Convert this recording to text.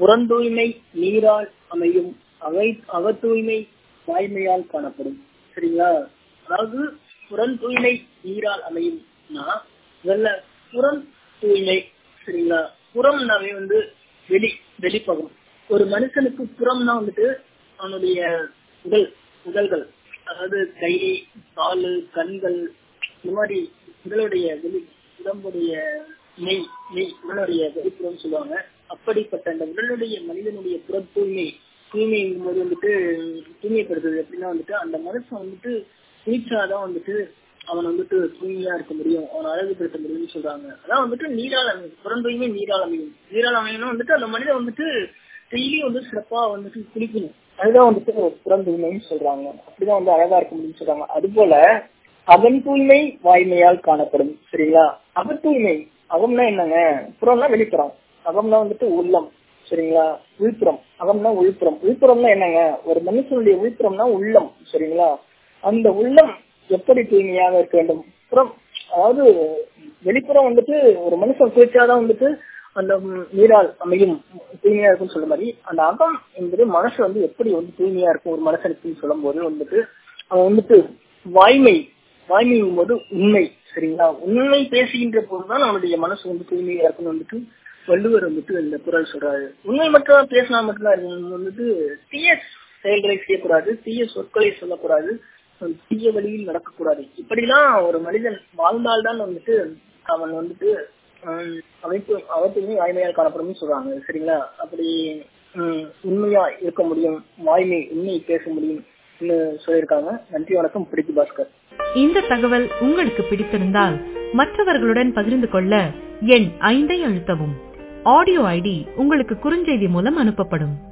புறந்தூய்மை நீரால் அமையும் அவை அகத்தூய்மை வாய்மையால் காணப்படும் சரிங்களா அதாவது புறம் தூய்மை நீரால் அமையும்னா முதல்ல புறம் தூய்மை சரிங்களா புறம்னாவே வந்து வெளி வெளிப்பகம் ஒரு மனுஷனுக்கு புறம்னா வந்துட்டு அவனுடைய உடல் உடல்கள் அதாவது கை காலு கண்கள் இந்த மாதிரி உடலுடைய வெளி உடம்புடைய மெய் மெய் உடலுடைய வெளிப்புறம் சொல்லுவாங்க அப்படிப்பட்ட அந்த உடலுடைய மனிதனுடைய புற தூய்மை தூய்மைங்கும் போது வந்துட்டு தூய்மைப்படுத்துறது எப்படின்னா வந்துட்டு அந்த மனுஷன் வந்துட்டு குளிச்சாதான் வந்துட்டு அவன் வந்துட்டு தூய்மையா இருக்க முடியும் அவன் அழகுபடுத்த முடியும்னு சொல்றாங்க அதான் வந்துட்டு நீரால் அமையும் புறம் தூய்மை நீரால் அமையும் நீரால் அமையணும் வந்துட்டு அந்த மனிதன் வந்துட்டு டெய்லி வந்து சிறப்பா வந்துட்டு குளிக்கணும் அதுதான் வந்துட்டு புறம் தூய்மைன்னு சொல்றாங்க அப்படிதான் வந்து அழகா இருக்க முடியும்னு சொல்றாங்க அது போல அகன் தூய்மை வாய்மையால் காணப்படும் சரிங்களா அக தூய்மை அகம்னா என்னங்க புறம்னா வெளிப்புறம் அகம்னா வந்துட்டு உள்ளம் சரிங்களா உள்புறம் அகம்னா உள்புறம் உள்புறம்னா என்னங்க ஒரு மனுஷனுடைய உள்புறம்னா உள்ளம் சரிங்களா அந்த உள்ளம் எப்படி தூய்மையாக இருக்க வேண்டும் புறம் அதாவது வெளிப்புறம் வந்துட்டு ஒரு மனுஷன் குளிச்சாதான் வந்துட்டு அந்த நீரால் அமையும் தூய்மையா இருக்கும்னு சொல்ற மாதிரி அந்த அகம் என்பது மனசு வந்து எப்படி வந்து தூய்மையா இருக்கும் ஒரு மனுஷனுக்கு சொல்லும் போது வந்துட்டு அவன் வந்துட்டு வாய்மை வாய்மையும் போது உண்மை சரிங்களா உண்மை பேசுகின்ற போதுதான் அவனுடைய மனசு வந்து தூய்மையா இருக்கும்னு வந்துட்டு வள்ளுவர் வந்துட்டு இந்த குரல் சொல்றாரு உண்மை மட்டும் பேசினா மட்டும்தான் வந்துட்டு தீய செயல்களை செய்யக்கூடாது தீய சொற்களை சொல்லக்கூடாது தீய வழியில் நடக்கக்கூடாது இப்படிலாம் ஒரு மனிதன் வாழ்ந்தால்தான் வந்துட்டு அவன் வந்துட்டு அமைப்பு அவற்றுமே வாய்மையால் காணப்படும் சொல்றாங்க சரிங்களா அப்படி உண்மையா இருக்க முடியும் வாய்மை உண்மை பேச முடியும் சொல்லியிருக்காங்க நன்றி வணக்கம் பிடிக்கு பாஸ்கர் இந்த தகவல் உங்களுக்கு பிடித்திருந்தால் மற்றவர்களுடன் பகிர்ந்து கொள்ள எண் ஐந்தை அழுத்தவும் ஆடியோ ஐடி உங்களுக்கு குறுஞ்செய்தி மூலம் அனுப்பப்படும்